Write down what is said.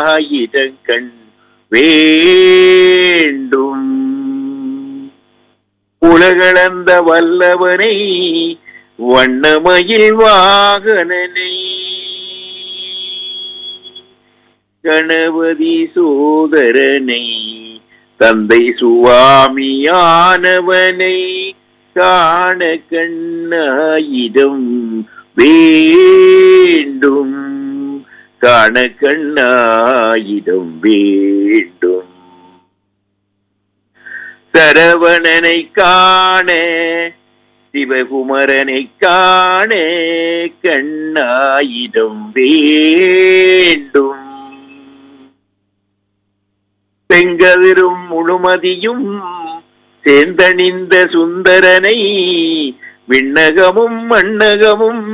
ஆயிரங்கண் வேண்டும் உலகளந்த வல்லவனை வண்ணமயில் வாகனனை கணபதி சோதரனை தந்தை சுவாமியானவனை காண கண்ணாயிரம் வேண்டும் காண கண்ணாயிரம் வேண்டும் சரவணனை காண சிவகுமரனை காண கண்ணாயிரம் வேண்டும் செங்கதிரும் முழுமதியும் சேர்ந்தணிந்த சுந்தரனை விண்ணகமும் மண்ணகமும்